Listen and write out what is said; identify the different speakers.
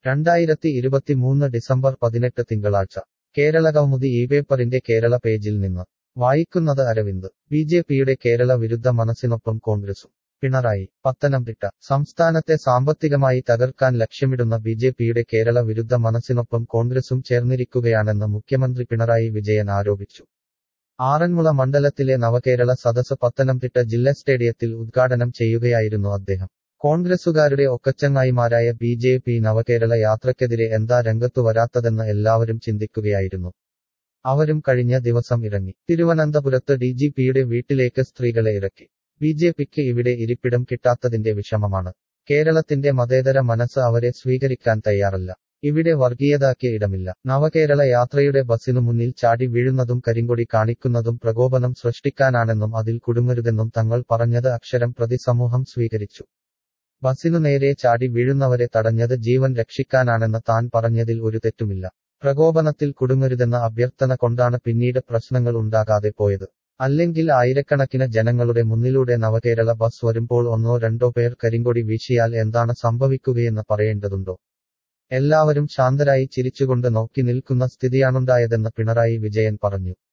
Speaker 1: രണ്ടായിരത്തി ഇരുപത്തിമൂന്ന് ഡിസംബർ പതിനെട്ട് തിങ്കളാഴ്ച കേരളകൗമുദി ഈ പേപ്പറിന്റെ കേരള പേജിൽ നിന്ന് വായിക്കുന്നത് അരവിന്ദ് ബി ജെ പിയുടെ കേരള വിരുദ്ധ മനസ്സിനൊപ്പം കോൺഗ്രസും പിണറായി പത്തനംതിട്ട സംസ്ഥാനത്തെ സാമ്പത്തികമായി തകർക്കാൻ ലക്ഷ്യമിടുന്ന ബി ജെ പിയുടെ കേരള വിരുദ്ധ മനസ്സിനൊപ്പം കോൺഗ്രസും ചേർന്നിരിക്കുകയാണെന്ന് മുഖ്യമന്ത്രി പിണറായി വിജയൻ ആരോപിച്ചു ആറന്മുള മണ്ഡലത്തിലെ നവകേരള സദസ് പത്തനംതിട്ട ജില്ലാ സ്റ്റേഡിയത്തിൽ ഉദ്ഘാടനം ചെയ്യുകയായിരുന്നു അദ്ദേഹം കോൺഗ്രസുകാരുടെ ഒക്കച്ചങ്ങായിമാരായ ബി ജെ പി നവകേരള യാത്രയ്ക്കെതിരെ എന്താ രംഗത്തു വരാത്തതെന്ന് എല്ലാവരും ചിന്തിക്കുകയായിരുന്നു അവരും കഴിഞ്ഞ ദിവസം ഇറങ്ങി തിരുവനന്തപുരത്ത് ഡി ജി പിയുടെ വീട്ടിലേക്ക് സ്ത്രീകളെ ഇറക്കി ബി ജെ പിക്ക് ഇവിടെ ഇരിപ്പിടം കിട്ടാത്തതിന്റെ വിഷമമാണ് കേരളത്തിന്റെ മതേതര മനസ്സ് അവരെ സ്വീകരിക്കാൻ തയ്യാറല്ല ഇവിടെ വർഗീയതയ്ക്ക് ഇടമില്ല നവകേരള യാത്രയുടെ ബസിനു മുന്നിൽ ചാടി വീഴുന്നതും കരിങ്കൊടി കാണിക്കുന്നതും പ്രകോപനം സൃഷ്ടിക്കാനാണെന്നും അതിൽ കുടുങ്ങരുതെന്നും തങ്ങൾ പറഞ്ഞത് അക്ഷരം പ്രതി സമൂഹം സ്വീകരിച്ചു ബസിനു നേരെ ചാടി വീഴുന്നവരെ തടഞ്ഞത് ജീവൻ രക്ഷിക്കാനാണെന്ന് താൻ പറഞ്ഞതിൽ ഒരു തെറ്റുമില്ല പ്രകോപനത്തിൽ കുടുങ്ങരുതെന്ന അഭ്യർത്ഥന കൊണ്ടാണ് പിന്നീട് പ്രശ്നങ്ങൾ ഉണ്ടാകാതെ പോയത് അല്ലെങ്കിൽ ആയിരക്കണക്കിന് ജനങ്ങളുടെ മുന്നിലൂടെ നവകേരള ബസ് വരുമ്പോൾ ഒന്നോ രണ്ടോ പേർ കരിങ്കൊടി വീശിയാൽ എന്താണ് സംഭവിക്കുകയെന്ന് പറയേണ്ടതുണ്ടോ എല്ലാവരും ശാന്തരായി ചിരിച്ചുകൊണ്ട് നോക്കി നിൽക്കുന്ന സ്ഥിതിയാണുണ്ടായതെന്ന് പിണറായി വിജയൻ പറഞ്ഞു